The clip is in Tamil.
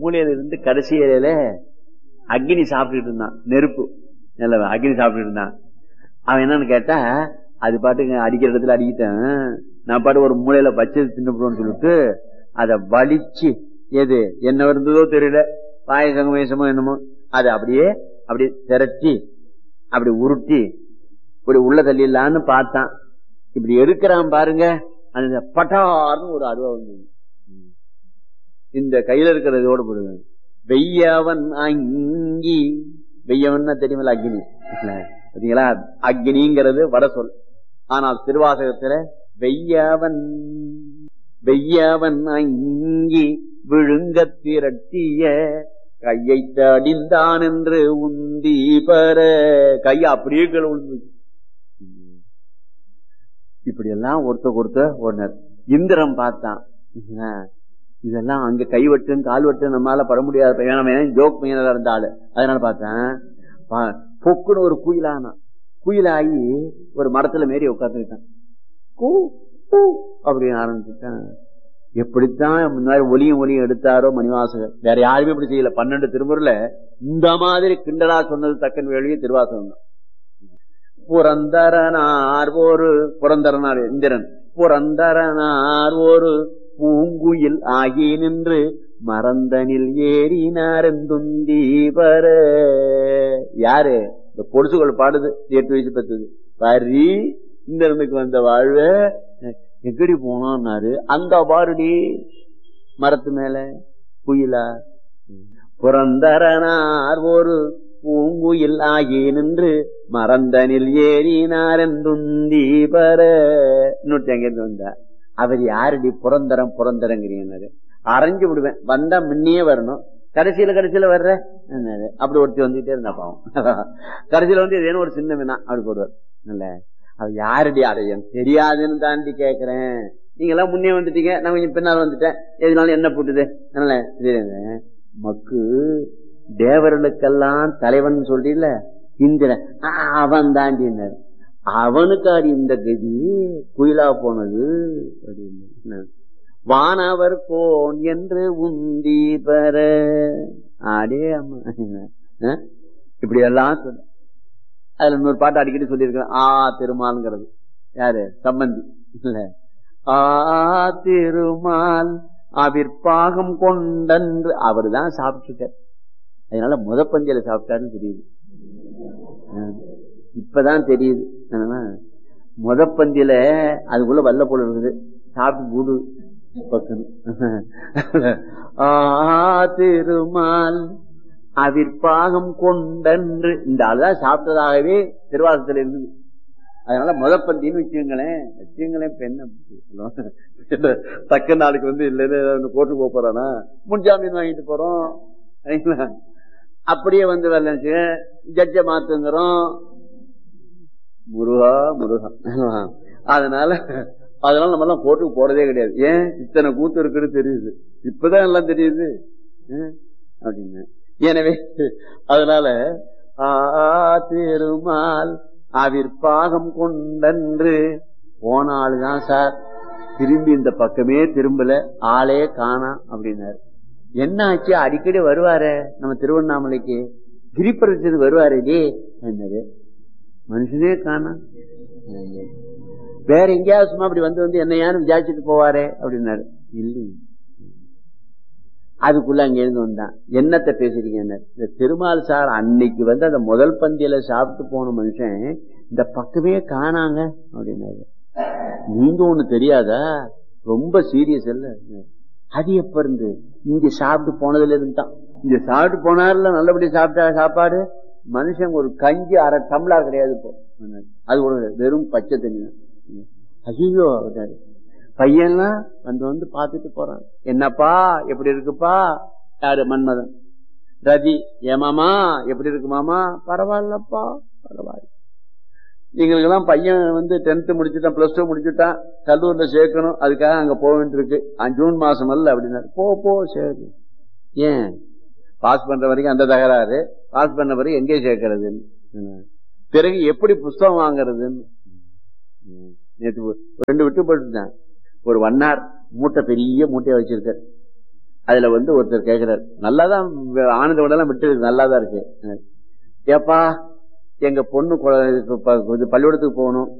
மூலையில இருந்து கடைசி இலையில அக்னி சாப்பிட்டுட்டு இருந்தான் நெருப்பு நல்ல அக்னி சாப்பிட்டுட்டு இருந்தான் அவன் என்னன்னு கேட்டா அது பாட்டுங்க அடிக்கிற இடத்துல அடிக்கிட்டேன் நான் பாட்டு ஒரு மூலையில வச்சது தின்னுப்படுவோம்னு சொல்லிட்டு அதை வலிச்சு எது என்ன இருந்ததோ தெரியல பாயசம் வயசமோ என்னமோ அதை அப்படியே அப்படியே திரட்டி அப்படி உருட்டி இப்படி உள்ள தள்ளிடலான்னு பார்த்தான் இப்படி எடுக்கிறான் பாருங்க அந்த பட்டார்னு ஒரு அருவா வந்தது இந்த கையில இருக்கிற இதோட போடுங்க வெய்யவன் அங்கி வெய்யவன் தெரியுமில்ல அக்னி பாத்தீங்களா அக்னிங்கிறது வட சொல் ஆனால் திருவாசகத்துல வெய்யவன் வெய்யவன் அங்கி விழுங்க திரட்டிய கையை தடிந்தான் என்று உந்தி பெற கை அப்படியே கீழே விழுந்தது இப்படி எல்லாம் ஒருத்த ஒருத்த ஓடினார் இந்திரம் பார்த்தான் இதெல்லாம் அங்க கைவட்டும் கால்வட்டும் நம்மளால பட முடியாத பையன் ஜோக் பையனா இருந்த ஆளு அதனால பார்த்தேன் பொக்குன்னு ஒரு குயிலானா குயிலாகி ஒரு மரத்துல மேரி உட்காந்துக்கிட்டான் கூ கூ அப்படின்னு ஆரம்பிச்சுட்டான் எப்படித்தான் முன்னாடி ஒலியும் ஒலியும் எடுத்தாரோ மணிவாசகர் வேற யாருமே இப்படி செய்யல பன்னெண்டு திருமுறையில இந்த மாதிரி கிண்டலா சொன்னது தக்கன் வேலையே திருவாசகம் தான் புரந்தரனார் ஒரு புரந்தரனார் இந்திரன் புரந்தரனார் ஒரு பூங்குயில் ஆகி நின்று மறந்தனில் ஏறினாரந்துந்தி வர யாரு இந்த பொடுசுகள் பாடுது எட்டு வயசு பத்துது பரி இந்திரனுக்கு வந்த வாழ்வ எங்கடி போனான்னாரு அந்த பாருடி மரத்து மேல குயிலா புரந்தரனார் ஒரு பூங்குயில் ஆகி நின்று மறந்தனில் ஏறினாரந்துந்தி பர இன்னொருத்தி அங்கிருந்து வந்தா அவர் யாருடி புரந்தரம் புரந்தரங்கிறீங்கன்னாரு அரைஞ்சு விடுவேன் வந்தா முன்னே வரணும் கடைசியில கடைசியில வர்ற அப்படி ஒருத்தி வந்துகிட்டே இருந்தா பாவம் கடைசியில வந்து ஏதேனும் ஒரு சின்ன வினா அப்படி போடுவார் இல்ல அது யாருடி அடையன் தெரியாதுன்னு தாண்டி கேக்குறேன் நீங்க எல்லாம் முன்னே வந்துட்டீங்க நான் கொஞ்சம் பின்னால் வந்துட்டேன் எதுனாலும் என்ன போட்டுது அதனால மக்கு தேவர்களுக்கெல்லாம் தலைவன் சொல்றீல இந்திரன் அவன் தாண்டினார் அவனுக்கு அது இந்த கதி குயிலா போனது அப்படின்னு வானவர் கோன் என்று உந்தி பெற ஆடே அம்மா இப்படி எல்லாம் சொல்ல அதுல இன்னொரு பாட்டு அடிக்கடி சொல்லியிருக்கிறேன் ஆ திருமால்ங்கிறது யாரு சம்பந்தி இல்ல ஆ திருமால் அவிற்பாகம் கொண்டன்று அவர் தான் சாப்பிட்டுட்டார் அதனால முதப்பந்தியில சாப்பிட்டாருன்னு தெரியுது இப்பதான் தெரியுது முதப்பந்தியில அதுக்குள்ள வல்ல போல இருக்குது சாப்பிட்டு கூடு திருமால் அவிற்பாகம் கொண்டன்று இந்த ஆளுதான் சாப்பிட்டதாகவே திருவாசத்துல இருந்தது அதனால முதப்பந்தின்னு வச்சுங்களேன் வச்சுங்களேன் பெண்ண தக்க நாளுக்கு வந்து இல்லைன்னு கோர்ட்டு போக போறானா முன்ஜாமீன் வாங்கிட்டு போறோம் அப்படியே வந்து வரல ஜட்ஜ மாத்துங்கிறோம் முருகா முருகா அதனால அதனால நம்ம எல்லாம் கோர்ட்டுக்கு போறதே கிடையாது ஏன் இத்தனை கூத்து இருக்குன்னு தெரியுது இப்பதான் எல்லாம் தெரியுது அப்படின்னு எனவே அதனால திருமால் அவிற்பாகம் கொண்டன்று போன ஆளுதான் சார் திரும்பி இந்த பக்கமே திரும்பல ஆளே காணா அப்படின்னாரு என்ன ஆச்சு அடிக்கடி வருவாரு நம்ம திருவண்ணாமலைக்கு கிரிப்பரசது வருவாரு டே என்னது மனுஷனே காணா வேற எங்கேயாவது சும்மா அப்படி வந்து வந்து என்ன யாரும் விசாரிச்சுட்டு போவாரே அப்படின்னாரு இல்லை அதுக்குள்ள அங்க இருந்து வந்தான் என்னத்தை பேசுறீங்க இந்த திருமால் சார் அன்னைக்கு வந்து அந்த முதல் பந்தியில சாப்பிட்டு போன மனுஷன் இந்த பக்கமே காணாங்க அப்படின்னாரு நீங்க ஒண்ணு தெரியாதா ரொம்ப சீரியஸ் இல்ல அது எப்ப இருந்து இங்க சாப்பிட்டு போனதுல இருந்து தான் இங்க சாப்பிட்டு போனார்ல நல்லபடி சாப்பிட்டா சாப்பாடு மனுஷன் ஒரு கஞ்சி அரை டம்ளர் கிடையாது இப்போ அது ஒரு வெறும் பச்சை தண்ணி ஐயோ பையன்லாம் வந்து வந்து பாத்துட்டு போறான் என்னப்பா எப்படி இருக்குப்பா யாரு மன்மதன் ரதி ஏமாமா எப்படி இருக்கு மாமா பரவாயில்லப்பா பரவாயில்ல எங்களுக்கெல்லாம் பையன் வந்து டென்த் முடிச்சுட்டான் பிளஸ் டூ முடிச்சுட்டான் கல்லூரில சேர்க்கணும் அதுக்காக அங்க போக வேண்டியிருக்கு ஜூன் மாசம் அல்ல அப்படின்னாரு போ போ சரி ஏன் பாஸ் பண்ற வரைக்கும் அந்த தகராறு பாஸ் பண்ண பிறகு எங்கே சேர்க்கறதுன்னு பிறகு எப்படி புஸ்தகம் வாங்குறதுன்னு நேற்று ரெண்டு விட்டு போட்டுட்டேன் ஒரு வண்ணார் மூட்டை பெரிய மூட்டையை வச்சிருக்கார் அதுல வந்து ஒருத்தர் கேக்குறாரு நல்லாதான் ஆனந்த உடலாம் விட்டு நல்லாதான் இருக்கு ஏப்பா எங்க பொண்ணு கொ- இப்ப ப- இது பள்ளிக்கூடத்துக்கு போகணும்